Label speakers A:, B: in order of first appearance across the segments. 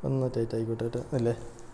A: ഒന്ന് ടൈറ്റ് ആയിക്കോട്ടെ കേട്ടോ അല്ലേ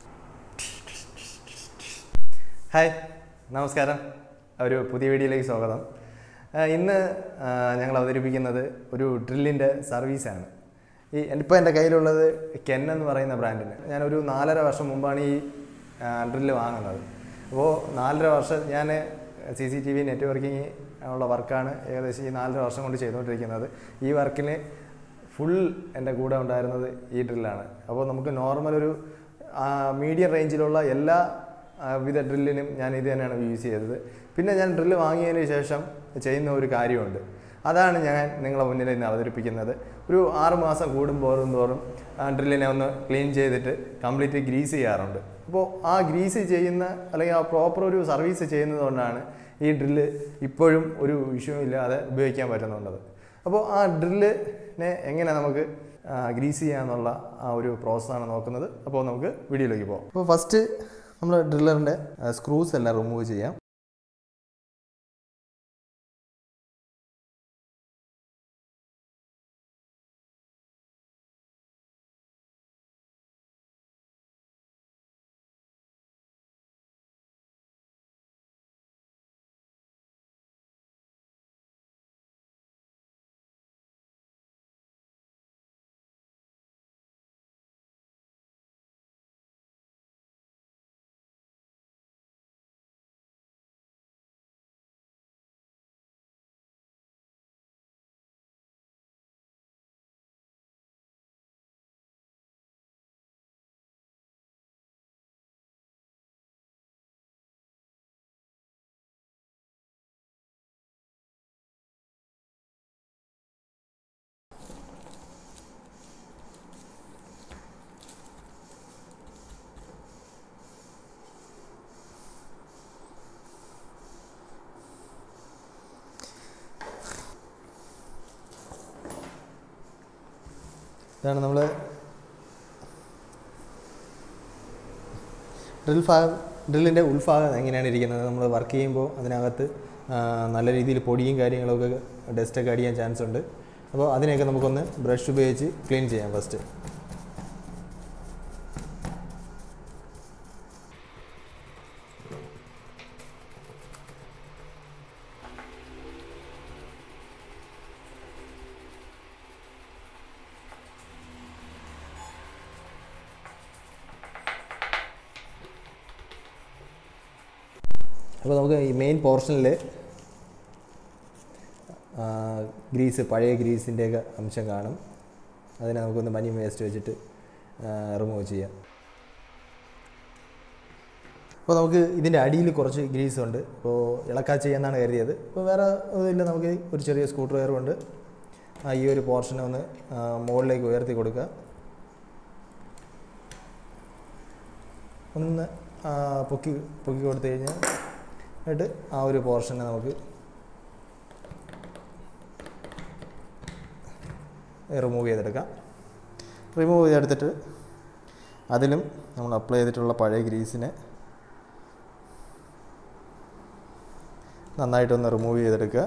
B: ഹായ് നമസ്കാരം ഒരു പുതിയ വീഡിയോയിലേക്ക് സ്വാഗതം ആ, ഇന്ന് ആ, ഞങ്ങൾ അവതരിപ്പിക്കുന്നത് ഒരു ഡ്രില്ലിൻ്റെ സർവീസാണ് ഈ ഇപ്പോൾ എൻ്റെ കയ്യിലുള്ളത് കെൻ എന്ന് പറയുന്ന ബ്രാൻഡിന് ഞാനൊരു നാലര വർഷം മുമ്പാണ് ഈ ഡ്രില്ല് വാങ്ങുന്നത് അപ്പോൾ നാലര വർഷം ഞാൻ C C T V networking ഉള്ള വർക്കാണ് ഏകദേശം ഈ നാലര വർഷം കൊണ്ട് ചെയ്തുകൊണ്ടിരിക്കുന്നത് ഈ വർക്കിന് ഫുൾ എൻ്റെ കൂടെ ഉണ്ടായിരുന്നത് ഈ ഡ്രില്ലാണ് അപ്പോൾ നമുക്ക് നോർമൽ ഒരു മീഡിയം റേഞ്ചിലുള്ള എല്ലാ ആ, വിധ ഡ്രില്ലിനും ഞാൻ ഇത് തന്നെയാണ് യൂസ് ചെയ്തത് പിന്നെ ഞാൻ ഡ്രില്ല് വാങ്ങിയതിന് ശേഷം ചെയ്യുന്ന ഒരു കാര്യമുണ്ട് അതാണ് ഞാൻ നിങ്ങളെ മുന്നിൽ ഇന്ന് അവതരിപ്പിക്കുന്നത് ഒരു ആറ് മാസം കൂടുമ്പോഴും തോറും ആ ഡ്രില്ലിനെ ഒന്ന് ക്ലീൻ ചെയ്തിട്ട് കംപ്ലീറ്റ് ഗ്രീസ് ചെയ്യാറുണ്ട് അപ്പോൾ ആ ഗ്രീസ് ചെയ്യുന്ന അല്ലെങ്കിൽ ആ പ്രോപ്പർ ഒരു സർവീസ് ചെയ്യുന്നത് കൊണ്ടാണ് ഈ ഡ്രില്ല് ഇപ്പോഴും ഒരു ഇഷ്യൂ ഇല്ലാതെ ഉപയോഗിക്കാൻ പറ്റുന്നുള്ളത് അപ്പോൾ ആ ഡ്രില്ലിനെ എങ്ങനെ നമുക്ക് ഗ്രീസ് ചെയ്യാന്നുള്ള ആ ഒരു പ്രോസസ്സാണ് നോക്കുന്നത് അപ്പോൾ നമുക്ക് വീഡിയോയിലേക്ക് പോകാം
A: അപ്പോൾ ഫസ്റ്റ് നമ്മൾ ഡ്രില്ലറിൻ്റെ സ്ക്രൂസ് എല്ലാം റിമൂവ് ചെയ്യാം ഇതാണ് നമ്മൾ ഡ്രിൽ ഭാഗം ഡ്രില്ലിൻ്റെ ഉൾഭാഗം എങ്ങനെയാണ് ഇരിക്കുന്നത് നമ്മൾ വർക്ക് ചെയ്യുമ്പോൾ അതിനകത്ത് ആ, നല്ല രീതിയിൽ പൊടിയും കാര്യങ്ങളൊക്കെ ഡസ്റ്റൊക്കെ അടിയാൻ ചാൻസ് ഉണ്ട് അപ്പോൾ അതിനെയൊക്കെ നമുക്കൊന്ന് ബ്രഷ് ഉപയോഗിച്ച് ക്ലീൻ ചെയ്യാം ഫസ്റ്റ് അപ്പോൾ നമുക്ക് ഈ മെയിൻ പോർഷനിൽ ഗ്രീസ് പഴയ ഗ്രീസിൻ്റെയൊക്കെ അംശം കാണും അതിനെ നമുക്കൊന്ന് മനി വേസ്റ്റ് വെച്ചിട്ട് റിമൂവ് ചെയ്യാം അപ്പോൾ നമുക്ക് ഇതിൻ്റെ അടിയിൽ കുറച്ച് ഗ്രീസ് ഉണ്ട് അപ്പോൾ ഇളക്കാ ചെയ്യാന്നാണ് കരുതിയത് അപ്പോൾ വേറെ ഒന്നുമില്ല നമുക്ക് ഒരു ചെറിയ സ്ക്രൂ ഡ്രൈവറും ഉണ്ട് ആ ഈ ഒരു പോർഷനെ ഒന്ന് ആ, മുകളിലേക്ക് ഉയർത്തി കൊടുക്കുക ഒന്ന് ആ, പൊക്കി പൊക്കി കൊടുത്തു കഴിഞ്ഞാൽ എന്നിട്ട് ആ ഒരു പോർഷനെ നമുക്ക് റിമൂവ് ചെയ്തെടുക്കാം റിമൂവ് ചെയ്തെടുത്തിട്ട് അതിലും നമ്മൾ അപ്ലൈ ചെയ്തിട്ടുള്ള പഴയ ഗ്രീസിനെ നന്നായിട്ടൊന്ന് റിമൂവ് ചെയ്തെടുക്കുക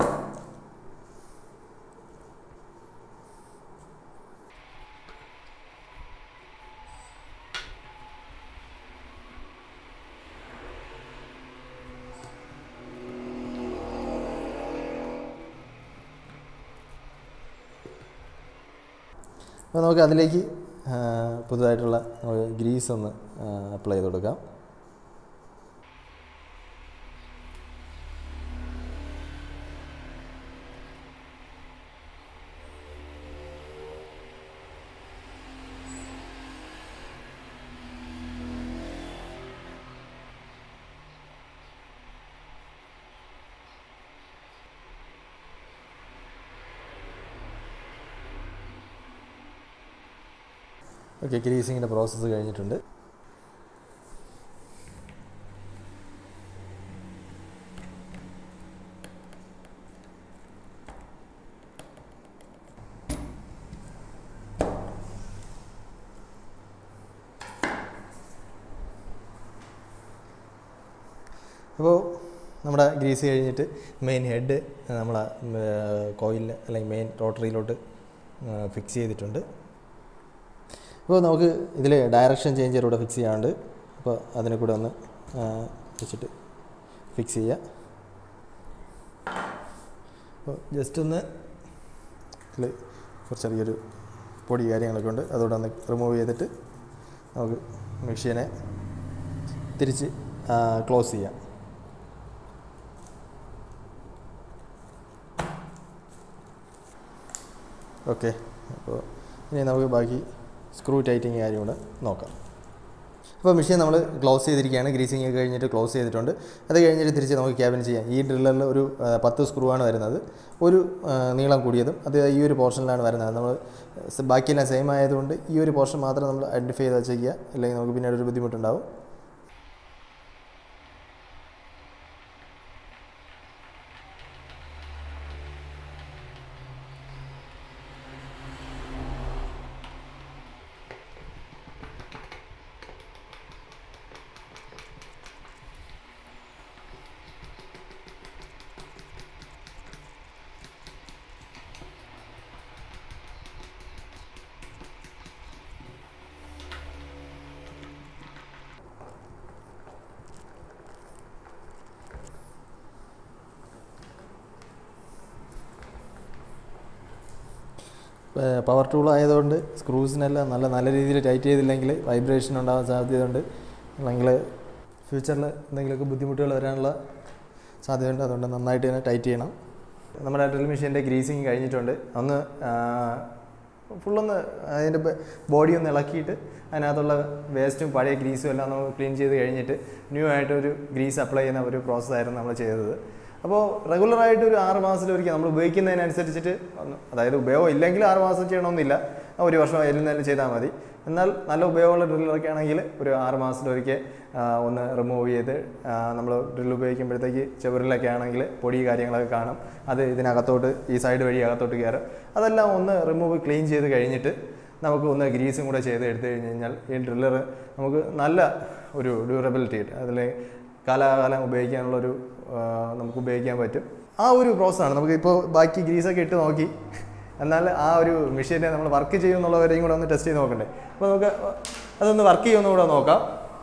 A: അപ്പോൾ നമുക്ക് അതിലേക്ക് ആ, പുതുതായിട്ടുള്ള ഗ്രീസ് ഒന്ന് അപ്ലൈ ചെയ്ത് കൊടുക്കാം ഓക്കെ ഗ്രീസിങ്ങിൻ്റെ പ്രോസസ്സ് കഴിഞ്ഞിട്ടുണ്ട് അപ്പോൾ നമ്മുടെ ഗ്രീസ് കഴിഞ്ഞിട്ട് മെയിൻ ഹെഡ് നമ്മൾ കോയിലിൽ അല്ലെങ്കിൽ മെയിൻ റോട്ടറിയിലോട്ട് ഫിക്സ് ചെയ്തിട്ടുണ്ട് അപ്പോൾ നമുക്ക് ഇതിൽ ഡയറക്ഷൻ ചേഞ്ചർ കൂടെ ഫിക്സ് ചെയ്യാനുണ്ട് അപ്പോൾ അതിനെ കൂടെ ഒന്ന് ആ, വെച്ചിട്ട് ഫിക്സ് ചെയ്യുക അപ്പോൾ ജസ്റ്റ് ഒന്ന് ഇതിൽ കുറച്ച് ചെറിയൊരു പൊടി കാര്യങ്ങളൊക്കെ ഉണ്ട് അതുകൂടെ ഒന്ന് റിമൂവ് ചെയ്തിട്ട് നമുക്ക് മെഷീനെ തിരിച്ച് ക്ലോസ് ചെയ്യാം ഓക്കെ അപ്പോൾ ഇനി നമുക്ക് ബാക്കി സ്ക്രൂ ടൈറ്റിങ് കാര്യം കൂടെ നോക്കാം അപ്പോൾ മെഷീൻ നമ്മൾ ക്ലോസ് ചെയ്തിരിക്കുകയാണ് ഗ്രീസിങ് ഒക്കെ കഴിഞ്ഞിട്ട് ക്ലോസ് ചെയ്തിട്ടുണ്ട് അത് കഴിഞ്ഞിട്ട് തിരിച്ച് നമുക്ക് ക്യാബിൻ ചെയ്യാം ഈ ഡ്രില്ലറിൽ ഒരു ആ, പത്ത് സ്ക്രൂ ആണ് വരുന്നത് ഒരു ആ, നീളം കൂടിയതും അത് ഈ ഒരു പോർഷനിലാണ് വരുന്നത് നമ്മൾ സ- ബാക്കിയെല്ലാം സെയിം ആയതുകൊണ്ട് ഈ ഒരു പോർഷൻ മാത്രം നമ്മൾ ഐഡൻറ്റിഫൈ ചെയ്ത് വെച്ചേക്കുക അല്ലെങ്കിൽ നമുക്ക് പിന്നീട് ഒരു ബുദ്ധിമുട്ടുണ്ടാവും പവർ ടൂൾ ആയതുകൊണ്ട് സ്ക്രൂസിനെല്ലാം നല്ല നല്ല രീതിയിൽ ടൈറ്റ് ചെയ്തില്ലെങ്കിൽ വൈബ്രേഷൻ ഉണ്ടാകാൻ സാധ്യതയുണ്ട് അല്ലെങ്കിൽ ഫ്യൂച്ചറിൽ എന്തെങ്കിലുമൊക്കെ ബുദ്ധിമുട്ടുകൾ വരാനുള്ള സാധ്യതയുണ്ട് അതുകൊണ്ട് നന്നായിട്ട് തന്നെ ടൈറ്റ് ചെയ്യണം
B: നമ്മുടെ ഡ്രിൽ മെഷീൻ്റെ ഗ്രീസിങ് കഴിഞ്ഞിട്ടുണ്ട് ഒന്ന് ഫുള്ളൊന്ന് അതിൻ്റെ ബോഡി ഒന്ന് ഇളക്കിയിട്ട് അതിനകത്തുള്ള വേസ്റ്റും പഴയ ഗ്രീസും എല്ലാം നമ്മൾ ക്ലീൻ ചെയ്ത് കഴിഞ്ഞിട്ട് ന്യൂ ആയിട്ട് ഒരു ഗ്രീസ് അപ്ലൈ ചെയ്യുന്ന ഒരു പ്രോസസ്സായിരുന്നു നമ്മൾ ചെയ്തത് അപ്പോൾ റെഗുലറായിട്ട് ഒരു ആറ് മാസത്തിലൊരിക്കൽ നമ്മൾ ഉപയോഗിക്കുന്നതിനനുസരിച്ചിട്ട് ഒന്ന് അതായത് ഉപയോഗം ഇല്ലെങ്കിൽ ആറ് മാസം ചെയ്യണമെന്നില്ല ഒരു വർഷം എല്ലാം ചെയ്താൽ മതി എന്നാൽ നല്ല ഉപയോഗമുള്ള ഡ്രില്ലറൊക്കെ ആണെങ്കിൽ ഒരു ആറ് മാസത്തിലൊരിക്കൽ ആ, ഒന്ന് റിമൂവ് ചെയ്ത് നമ്മൾ ഡ്രിൽ ഉപയോഗിക്കുമ്പോഴത്തേക്ക് ചെവറിലൊക്കെ ആണെങ്കിൽ പൊടി കാര്യങ്ങളൊക്കെ കാണും അത് ഇതിനകത്തോട്ട് ഈ സൈഡ് വഴി അകത്തോട്ട് കയറും അതെല്ലാം ഒന്ന് റിമൂവ് ക്ലീൻ ചെയ്ത് കഴിഞ്ഞിട്ട് നമുക്ക് ഒന്ന് ഗ്രീസും കൂടെ ചെയ്ത് എടുത്തു കഴിഞ്ഞ് കഴിഞ്ഞാൽ ഈ ഡ്രില്ലർ നമുക്ക് നല്ല ഒരു ഡ്യൂറബിലിറ്റി കിട്ടും അതിൽ കാലാകാലം ഉപയോഗിക്കാനുള്ളൊരു ആ, നമുക്ക് ഉപയോഗിക്കാൻ പറ്റും ആ ഒരു പ്രോസസ്സാണ് നമുക്ക് ഇപ്പോൾ ബാക്കി ഗ്രീസൊക്കെ ഇട്ട് നോക്കി എന്നാൽ ആ ഒരു മെഷീനെ നമ്മൾ വർക്ക് ചെയ്യുമെന്നുള്ളവരെയും കൂടെ ഒന്ന് ടെസ്റ്റ് ചെയ്ത് നോക്കണ്ടേ അപ്പോൾ നമുക്ക് അതൊന്ന് വർക്ക് ചെയ്യുമെന്ന് കൂടെ നോക്കാം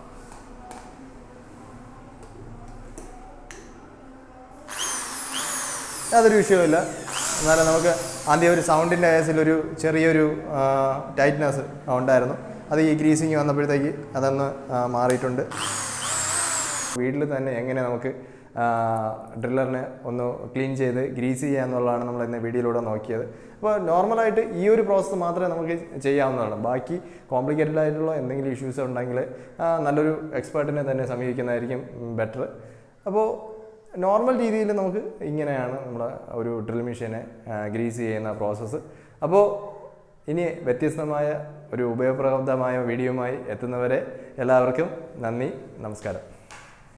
B: യാതൊരു വിഷയവുമില്ല എന്നാലും നമുക്ക് ആദ്യം ഒരു സൗണ്ടിൻ്റെ കേസിലൊരു ചെറിയൊരു ടൈറ്റ്നെസ് ഉണ്ടായിരുന്നു അത് ഈ ഗ്രീസിങ് വന്നപ്പോഴത്തേക്ക് അതൊന്ന് ആ, മാറിയിട്ടുണ്ട് വീട്ടിൽ തന്നെ എങ്ങനെ നമുക്ക് ഡ്രില്ലറിനെ ഒന്ന് ക്ലീൻ ചെയ്ത് ഗ്രീസ് ചെയ്യുക എന്നുള്ളതാണ് നമ്മൾ ഇന്ന് വീഡിയോയിലൂടെ നോക്കിയത് അപ്പോൾ നോർമലായിട്ട് ഈ ഒരു പ്രോസസ്സ് മാത്രമേ നമുക്ക് ചെയ്യാവുന്നതാണ് ബാക്കി കോംപ്ലിക്കേറ്റഡ് ആയിട്ടുള്ള എന്തെങ്കിലും ഇഷ്യൂസ് ഉണ്ടെങ്കിൽ ആ, നല്ലൊരു എക്സ്പേർട്ടിനെ തന്നെ സമീപിക്കുന്നതായിരിക്കും ബെറ്റർ അപ്പോൾ നോർമൽ രീതിയിൽ നമുക്ക് ഇങ്ങനെയാണ് നമ്മുടെ ഒരു ഡ്രിൽ മെഷീനെ ഗ്രീസ് ചെയ്യുന്ന പ്രോസസ്സ് അപ്പോൾ ഇനി വ്യത്യസ്തമായ ഒരു ഉപയോഗപ്രദമായ വീഡിയോയുമായി എത്തുന്നവരെ എല്ലാവർക്കും നന്ദി നമസ്കാരം